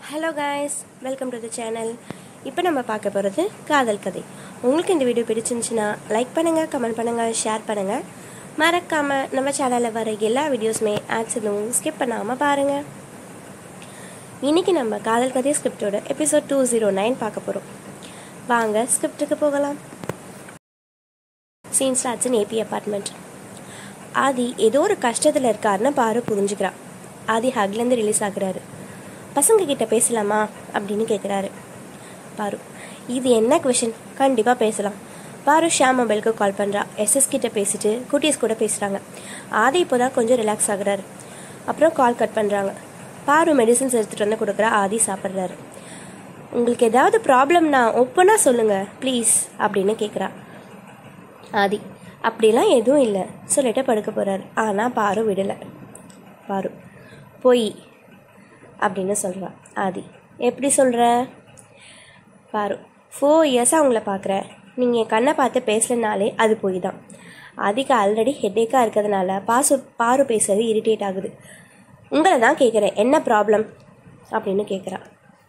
hello guys welcome to the channel இப்போ நம்ம பார்க்க போகிறது காதல் கதை உங்களுக்கு இந்த வீடியோ பிடிச்சிருந்துச்சுன்னா லைக் பண்ணுங்கள் கமெண்ட் பண்ணுங்கள் ஷேர் பண்ணுங்கள் மறக்காமல் நம்ம சேனலில் வர எல்லா வீடியோஸுமே ஆட்ஸ் எதுவும் ஸ்கிப் பண்ணாமல் பாருங்கள் இன்றைக்கி நம்ம காதல் கதை ஸ்கிரிப்டோட எபிசோட் டூ ஜீரோ நைன் பார்க்க போகிறோம் வாங்க ஸ்கிரிப்டுக்கு போகலாம் scene starts in AB apartment Aadi ஏதோ ஒரு கஷ்டத்தில் இருக்காருன்னு பாரு புரிஞ்சுக்கிறா ஆதி ஹக்லேருந்து ரிலீஸ் ஆகுறாரு பசங்க கிட்ட பேசலாமா அப்படின்னு கேட்குறாரு பாரு இது என்ன கொஷின் கண்டிப்பாக பேசலாம் பாரு ஷாம் மொபைலுக்கு கால் பண்ணுறா எஸ்எஸ் கிட்ட பேசிட்டு குட்டீஸ் கூட பேசுகிறாங்க ஆதி இப்போ தான் கொஞ்சம் ரிலாக்ஸ் ஆகுறாரு அப்புறம் கால் கட் பண்ணுறாங்க பாரு மெடிசன்ஸ் எடுத்துகிட்டு வந்து கொடுக்குறா ஆதி சாப்பிட்றாரு உங்களுக்கு ஏதாவது ப்ராப்ளம்னா ஓப்பனாக சொல்லுங்கள் ப்ளீஸ் அப்படின்னு கேட்குறா ஆதி அப்படிலாம் எதுவும் இல்லை சொல்லிட்டு படுக்க போகிறாரு ஆனால் பாரு விடலை பாரு போய் அப்படின்னு சொல்கிறா ஆதி எப்படி சொல்கிற பாரு ஃபோர் இயர்ஸாக உங்களை பார்க்குறேன் நீங்கள் என் கண்ணை பார்த்து பேசலனாலே அது போய் தான் ஆதிக்கு ஆல்ரெடி ஹெட்டேக்காக இருக்கிறதுனால பாசு பாரு பேசுறது இரிட்டேட் ஆகுது உங்களை தான் கேட்குறேன் என்ன ப்ராப்ளம் அப்படின்னு கேட்குறா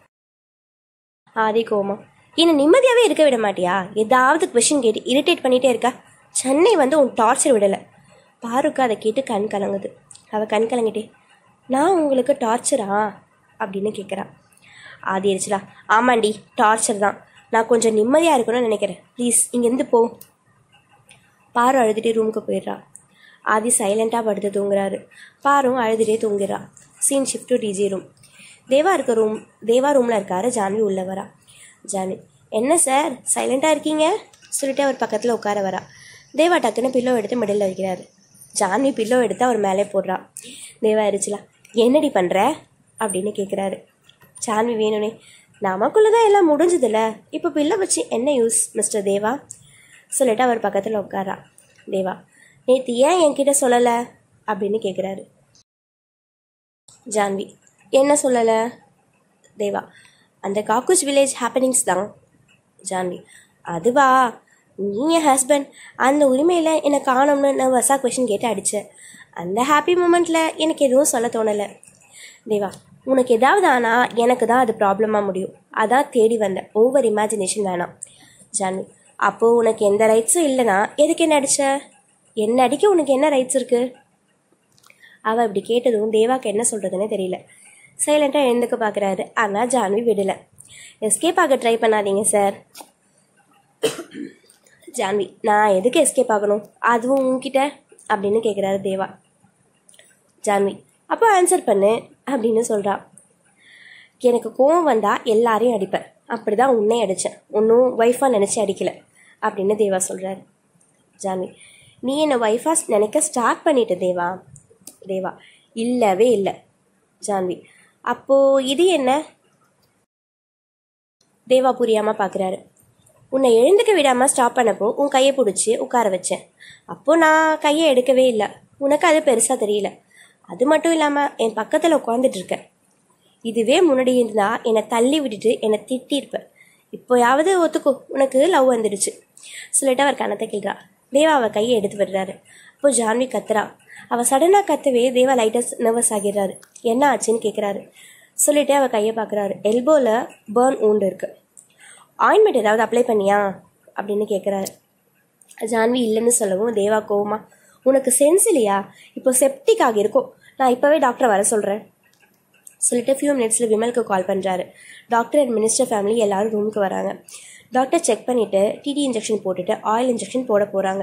ஆதி கோமா என்னை நிம்மதியாகவே இருக்க விட மாட்டியா ஏதாவது கொஷின் கேட்டு இரிட்டேட் பண்ணிகிட்டே இருக்கா சென்னை வந்து உன் டார்ச்சர் விடலை பாருக்கு அதை கேட்டு கண் கலங்குது அவள் கண் கலங்கிட்டே நான் உங்களுக்கு டார்ச்சரா அப்படின்னு கேட்குறா ஆதி எரிச்சலா ஆமாண்டி டார்ச்சர் தான் நான் கொஞ்சம் நிம்மதியாக இருக்கணும்னு நினைக்கிறேன் ப்ளீஸ் இங்கேருந்து போ பாரு அழுதுகிட்டே ரூமுக்கு போயிடுறா ஆதி சைலண்ட்டாக படுத்து தூங்குறாரு பாரும் அழுதுகிட்டே தூங்கிடுறா scene shift to DG room Deva இருக்க ரூம் தேவா ரூமில் இருக்காரு ஜான்வி உள்ளே வரா ஜான்வி என்ன சார் சைலண்ட்டாக இருக்கீங்க சொல்லிட்டு அவர் பக்கத்தில் உட்கார வரா தேவா டக்குன்னு பில்லோ எடுத்து மிடில் வைக்கிறாரு ஜான்வி பில்லோ எடுத்து அவர் மேலே போடுறா தேவா எரிச்சலா என்னடி பண்ணுற அப்படின்னு கேட்குறாரு ஜான்வி வேணுனே நமக்குள்ளே தான் எல்லாம் முடிஞ்சதில்ல இப்போ பில்லை வச்சு என்ன யூஸ் மிஸ்டர் தேவா சொல்லிட்டு அவர் பக்கத்தில் உட்காரா தேவா நேற்று ஏன் என்கிட்ட சொல்லலை அப்படின்னு கேட்குறாரு ஜான்வி என்ன சொல்லலை தேவா அந்த காக்குஸ் வில்லேஜ் ஹாப்பனிங்ஸ் தான் ஜான்வி அதுவா நீ என் ஹஸ்பண்ட் அந்த உரிமையில் என்னை காணோம்னு நான் வசா கொஷின் கேட்டு அடித்தேன் அந்த ஹாப்பி மூமெண்ட்டில் எனக்கு எதுவும் சொல்ல தோணலை தேவா உனக்கு ஏதாவது ஆனால் எனக்கு தான் அது ப்ராப்ளமாக முடியும் அதான் தேடி வந்தேன் ஓவர் இமேஜினேஷன் வேணாம் ஜான்வி அப்போது உனக்கு எந்த ரைட்ஸும் இல்லைனா எதுக்கு என்ன அடித்த என்ன அடிக்க உனக்கு என்ன ரைட்ஸ் இருக்குது அவள் இப்படி கேட்டதும் தேவாக்கு என்ன சொல்கிறதுனே தெரியல சைலண்ட்டாக எழுந்துக்க பார்க்குறாரு ஆனால் ஜான்வி விடலை எஸ்கேப் ஆக ட்ரை பண்ணாதீங்க சார் ஜான்வி நான் எதுக்கு எஸ்கேப் ஆகணும் அதுவும் உங்ககிட்ட அப்படின்னு கேட்குறாரு தேவா ஜான்வி அப்போ ஆன்சர் பண்ணு அப்படின்னு சொல்கிறா எனக்கு கோவம் வந்தால் எல்லாரையும் அடிப்பேன் அப்படி தான் உன்னை அடித்தேன் ஒன்றும் ஒய்ஃபாக நினச்சி அடிக்கலை அப்படின்னு தேவா சொல்கிறாரு ஜான்வி நீ என்னை ஒய்ஃபாக நினைக்க ஸ்டார்ட் பண்ணிட்ட தேவா தேவா இல்லவே இல்லை ஜான்வி அப்போது இது என்ன தேவா புரியாமல் பார்க்குறாரு உன்னை எழுந்துக்க விடாமல் ஸ்டாப் பண்ணப்போ உன் கையை பிடிச்சி உட்கார வச்சேன் அப்போது நான் கையை எடுக்கவே இல்லை உனக்கு அது பெருசாக தெரியல அது மட்டும் இல்லாமல் என் பக்கத்தில் உட்காந்துட்டு இருக்க இதுவே முன்னாடி இருந்தால் என்னை தள்ளி விட்டுட்டு என்னை திட்டிருப்ப இப்போயாவது ஒத்துக்கோ உனக்கு லவ் வந்துடுச்சு சொல்லிட்டு அவர் கணத்தை கேட்குறா தேவா அவள் கையை எடுத்து விடுறாரு அப்போ ஜான்வி கத்துறா அவள் சடனாக கத்தவே தேவா லைட்டாக நர்வஸ் ஆகிடுறாரு என்ன ஆச்சுன்னு கேட்குறாரு சொல்லிட்டு அவள் கையை பார்க்குறாரு எல்போவில் பேர்ன் ஊண்டு இருக்கு ஆயின்மெண்ட் ஏதாவது அப்ளை பண்ணியா அப்படின்னு கேட்குறாரு ஜான்வி இல்லைன்னு சொல்லவும் தேவா கோவமா உனக்கு சென்ஸ் இல்லையா இப்போ செப்டிக் ஆகியிருக்கும் நான் இப்போவே டாக்டரை வர சொல்கிறேன் சொல்லிட்டு ஃபியூ மினிட்ஸில் விமலுக்கு கால் பண்ணுறாரு டாக்டர் அண்ட் மினிஸ்டர் ஃபேமிலி எல்லாரும் ரூமுக்கு வராங்க டாக்டர் செக் பண்ணிவிட்டு டிடி இன்ஜெக்ஷன் போட்டுட்டு ஆயில் இன்ஜெக்ஷன் போட போகிறாங்க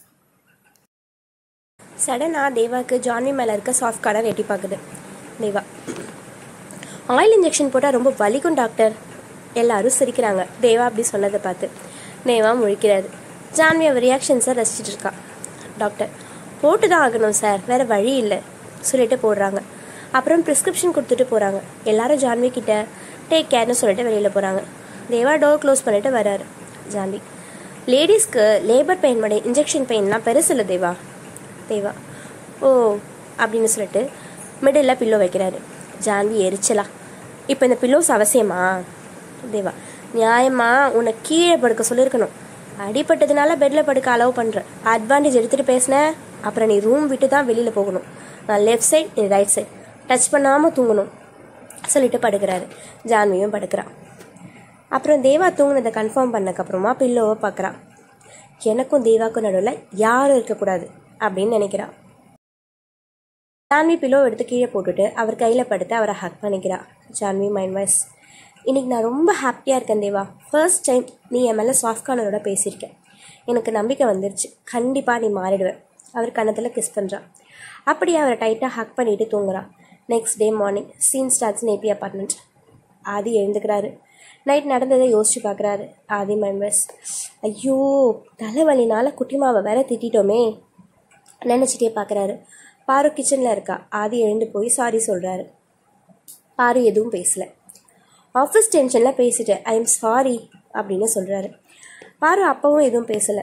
சடனாக தேவாவுக்கு ஜான்வி மேலே இருக்க சாஃப்ட் கார்டை வெட்டி பார்க்குது தேவா ஆயில் இன்ஜெக்ஷன் போட்டால் ரொம்ப வலிக்கும் டாக்டர் எல்லாரும் சிரிக்கிறாங்க தேவா அப்படி சொன்னதை பார்த்து தேவா முழிக்கிறாரு ஜான்வி அவர் ரியாக்ஷன்ஸை ரசிச்சிட்டு இருக்கா டாக்டர் போட்டு தான் ஆகணும் சார் வேறு வழி இல்லை சொல்லிட்டு போடுறாங்க அப்புறம் ப்ரிஸ்கிரிப்ஷன் கொடுத்துட்டு போகிறாங்க எல்லாரும் ஜான்வி கிட்ட டேக் கேர்னு சொல்லிட்டு வெளியில் போகிறாங்க தேவா டோர் க்ளோஸ் பண்ணிட்டு வராரு ஜான்வி லேடிஸ்க்கு லேபர் பெயின் மடை இன்ஜெக்ஷன் பெயின்லாம் பெருசு இல்லை தேவா தேவா ஓ அப்படின்னு சொல்லிட்டு மிடில் பில்லோ வைக்கிறாரு ஜான்வி எரிச்சலா இப்போ இந்த பில்லோஸ் அவசியமா தேவா நியாயமா உன்னை கீழே படுக்க சொல்லியிருக்கணும் அடிப்பட்டதுனால பெட்டில் படுக்க அலோவ் பண்ணுற அட்வான்டேஜ் எடுத்துகிட்டு பேசினேன் அப்புறம் நீ ரூம் விட்டு தான் வெளியில் போகணும் நான் லெஃப்ட் சைட் நீ ரைட் சைட் டச் பண்ணாமல் தூங்கணும் சொல்லிட்டு படுக்கிறாரு ஜான்வியும் படுக்கிறான் அப்புறம் தேவா தூங்கினதை கன்ஃபார்ம் பண்ணக்கப்புறமா பில்லோவை பார்க்குறான் எனக்கும் தேவாக்கும் நடுவில் யாரும் இருக்கக்கூடாது அப்படின்னு நினைக்கிறான் ஜான்வி பில்லோ எடுத்து கீழே போட்டுட்டு அவர் கையில் படுத்து அவரை ஹக் பண்ணிக்கிறான் ஜான்வி மைண்ட் வாய்ஸ் இன்னைக்கு நான் ரொம்ப ஹாப்பியாக இருக்கேன் தேவா ஃபர்ஸ்ட் டைம் நீ என் மேலே சாஃப்ட் கார்னரோட பேசியிருக்கேன் எனக்கு நம்பிக்கை வந்துருச்சு கண்டிப்பாக நீ மாறிடுவேன் அவர் கன்னத்தில் கிஸ் பண்ணுறான் அப்படியே அவரை டைட்டாக ஹக் பண்ணிட்டு தூங்குறான் next day morning scene starts நேபி அப்பார்ட்மெண்ட் ஆதி எழுந்துக்கிறாரு நைட் நடந்ததை யோசிச்சு பார்க்குறாரு ஆதி மெம்பர்ஸ் ஐயோ தலைவலினால குட்டிமாவை வேற திட்டிட்டோமே நினச்சிட்டே பார்க்குறாரு பாரு கிச்சனில் இருக்கா ஆதி எழுந்து போய் சாரி சொல்கிறாரு பாரு எதுவும் பேசல ஆஃபீஸ் டென்ஷனில் பேசிட்டு ஐ எம் சாரி அப்படின்னு சொல்கிறாரு பாரு அப்பவும் எதுவும் பேசலை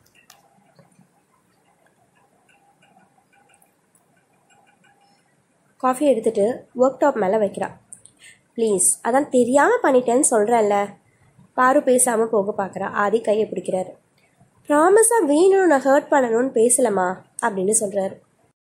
காஃபி எடுத்துட்டு ஒர்க் டாப் மேலே வைக்கிறான் ப்ளீஸ் அதான் தெரியாமல் பண்ணிட்டேன்னு சொல்கிறேன்ல பாரு பேசாமல் போக பார்க்குறா ஆதி கையை பிடிக்கிறாரு ப்ராமிஸாக வேணும் நான் ஹர்ட் பண்ணணும்னு பேசலமா அப்படின்னு சொல்கிறாரு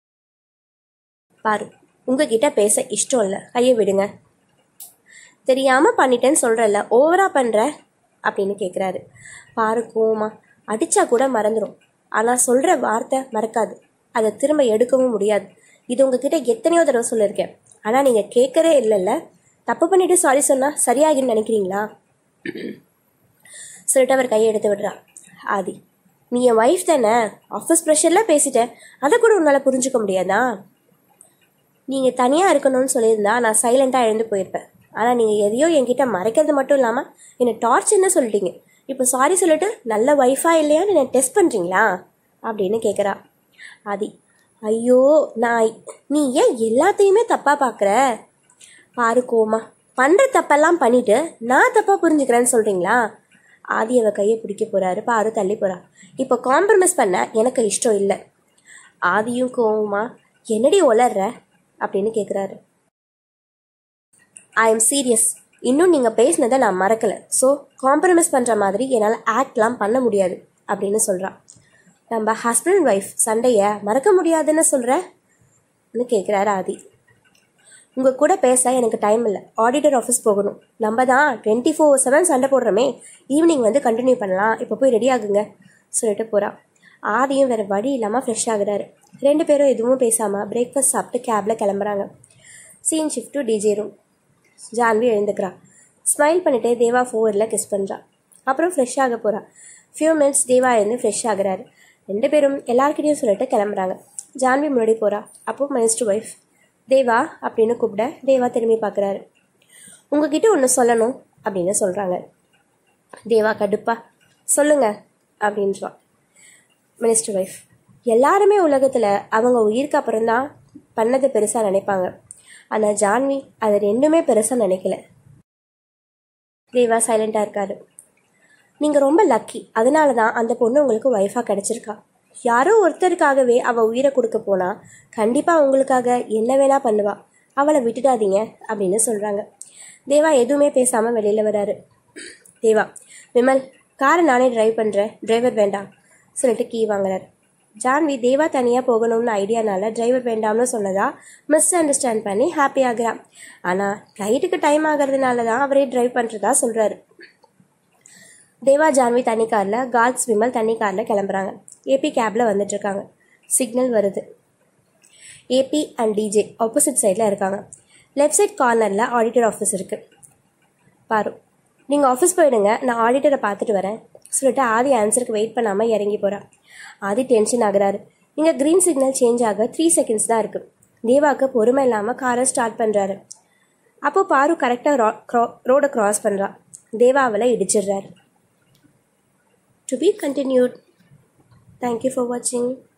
பாரு உங்ககிட்ட பேச இஷ்டம் இல்லை கையை விடுங்க தெரியாமல் பண்ணிட்டேன்னு சொல்கிறல்ல ஓவராக பண்ணுற அப்படின்னு கேட்குறாரு பாரு கோமா அடித்தா கூட மறந்துடும் ஆனால் சொல்கிற வார்த்தை மறக்காது அதை திரும்ப எடுக்கவும் முடியாது இது உங்ககிட்ட எத்தனையோ தடவை சொல்லியிருக்கேன் ஆனால் நீங்கள் கேட்கறே இல்லைல்ல தப்பு பண்ணிட்டு சாரி சொன்னால் சரியாகின்னு நினைக்கிறீங்களா சொல்லிட்டு அவர் கையை எடுத்து விடுறா ஆதி நீ என் ஒய்ஃப் தானே ஆஃபீஸ் ப்ரெஷரில் பேசிட்டேன் அதை கூட உன்னால் புரிஞ்சுக்க முடியாதா நீங்கள் தனியாக இருக்கணும்னு சொல்லியிருந்தா நான் சைலண்ட்டாக எழுந்து போயிருப்பேன் ஆனால் நீங்கள் எதையோ என்கிட்ட மறைக்கிறது மட்டும் இல்லாமல் என்னை டார்ச்சர்னு சொல்லிட்டீங்க இப்போ சாரி சொல்லிட்டு நல்ல ஒய்ஃபா இல்லையான்னு என்னை டெஸ்ட் பண்ணுறீங்களா அப்படின்னு கேட்குறா ஆதி ஐயோ நான் நீ ஏன் எல்லாத்தையுமே தப்பாக பார்க்குற பாரு கோமா பண்ணுற தப்பெல்லாம் பண்ணிட்டு நான் தப்பாக புரிஞ்சுக்கிறேன்னு சொல்கிறீங்களா ஆதி அவ கையை பிடிக்க போகிறாரு பாரு தள்ளி போகிறா இப்போ காம்ப்ரமைஸ் பண்ண எனக்கு இஷ்டம் இல்லை ஆதியும் கோவமா என்னடி உளர்ற அப்படின்னு கேட்குறாரு ஐ எம் சீரியஸ் இன்னும் நீங்கள் பேசினதை நான் மறக்கலை ஸோ காம்ப்ரமைஸ் பண்ணுற மாதிரி என்னால் ஆக்ட்லாம் பண்ண முடியாது அப்படின்னு சொல்கிறான் நம்ம ஹஸ்பண்ட் அண்ட் ஒய்ஃப் சண்டையை மறக்க முடியாதுன்னு சொல்கிறேன்னு கேட்குறாரு ஆதி உங்கள் கூட பேச எனக்கு டைம் இல்லை ஆடிட்டர் ஆஃபீஸ் போகணும் நம்ம தான் டுவெண்ட்டி ஃபோர் செவன் சண்டை போடுறோமே ஈவினிங் வந்து கண்டினியூ பண்ணலாம் இப்போ போய் ரெடி ஆகுங்க சொல்லிட்டு போகிறான் ஆதியும் வேறு வழி இல்லாமல் ஃப்ரெஷ் ஆகுறாரு ரெண்டு பேரும் எதுவும் பேசாமல் பிரேக்ஃபாஸ்ட் சாப்பிட்டு கேபில் கிளம்புறாங்க scene shift to DJ room Janvi எழுந்துக்கிறா ஸ்மைல் பண்ணிட்டே தேவா ஃபோரில் கிஸ் பண்ணுறா அப்புறம் ஃப்ரெஷ் ஆக போகிறா ஃபியூ மினிட்ஸ் தேவா எழுந்து ஃப்ரெஷ் ஆகுறாரு ரெண்டு பேரும் எல்லாருக்கிட்டையும் சொல்லிட்டு கிளம்புறாங்க ஜான்வி முன்னாடி போகிறா அப்போ மினிஸ்டர் ஒய்ஃப் தேவா அப்படின்னு கூப்பிட தேவா திரும்பி பார்க்குறாரு உங்ககிட்ட ஒன்று சொல்லணும் அப்படின்னு சொல்கிறாங்க தேவா கடுப்பா சொல்லுங்க அப்படின்றா மினிஸ்டர் ஒய்ஃப் எல்லாருமே உலகத்தில் அவங்க உயிருக்கு அப்புறம்தான் பண்ணதை பெருசாக நினைப்பாங்க ஆனால் ஜான்வி அதை ரெண்டுமே பெருசாக நினைக்கல தேவா சைலண்டாக இருக்காரு நீங்கள் ரொம்ப லக்கி அதனால தான் அந்த பொண்ணு உங்களுக்கு ஒய்ஃபாக கிடச்சிருக்கா யாரோ ஒருத்தருக்காகவே அவள் உயிரை கொடுக்க போனா கண்டிப்பாக உங்களுக்காக என்ன வேணா பண்ணுவா அவளை விட்டுடாதீங்க அப்படின்னு சொல்கிறாங்க தேவா எதுவுமே பேசாமல் வெளியில் வராரு தேவா விமல் காரை நானே டிரைவ் பண்ணுறேன் டிரைவர் வேண்டாம் சொல்லிட்டு கீ வாங்குறாரு ஜான்வி தேவா தனியாக போகணும்னு ஐடியானால டிரைவர் வேண்டாம்னு சொன்னதா மிஸ் அண்டர்ஸ்டாண்ட் பண்ணி ஹாப்பி ஆகுறான் ஆனால் ஃப்ளைட்டுக்கு டைம் ஆகிறதுனால தான் அவரே டிரைவ் பண்ணுறதா சொல்கிறாரு தேவா ஜான்வி தனி காரில் கார்ட்ஸ் விமல் தனி காரில் கிளம்புறாங்க ஏபி கேபில் வந்துட்டுருக்காங்க சிக்னல் வருது ஏபி அண்ட் டிஜே ஆப்போசிட் சைடில் இருக்காங்க லெஃப்ட் சைட் கார்னரில் ஆடிட்டர் ஆஃபீஸ் இருக்குது பாரு நீங்கள் ஆஃபீஸ் போயிடுங்க நான் ஆடிட்டரை பார்த்துட்டு வரேன் சொல்லிட்டு ஆதி ஆன்சருக்கு வெயிட் பண்ணாமல் இறங்கி போகிறா ஆதி டென்ஷன் ஆகுறாரு இங்கே க்ரீன் சிக்னல் சேஞ்ச் ஆக த்ரீ செகண்ட்ஸ் தான் இருக்குது தேவாவுக்கு பொறுமை இல்லாமல் காரை ஸ்டார்ட் பண்ணுறாரு அப்போ பாரு கரெக்டாக ரோ க்ரா ரோடை க்ராஸ் பண்ணுறா தேவாவில் இடிச்சிடுறாரு to be continued thank you for வாட்சிங்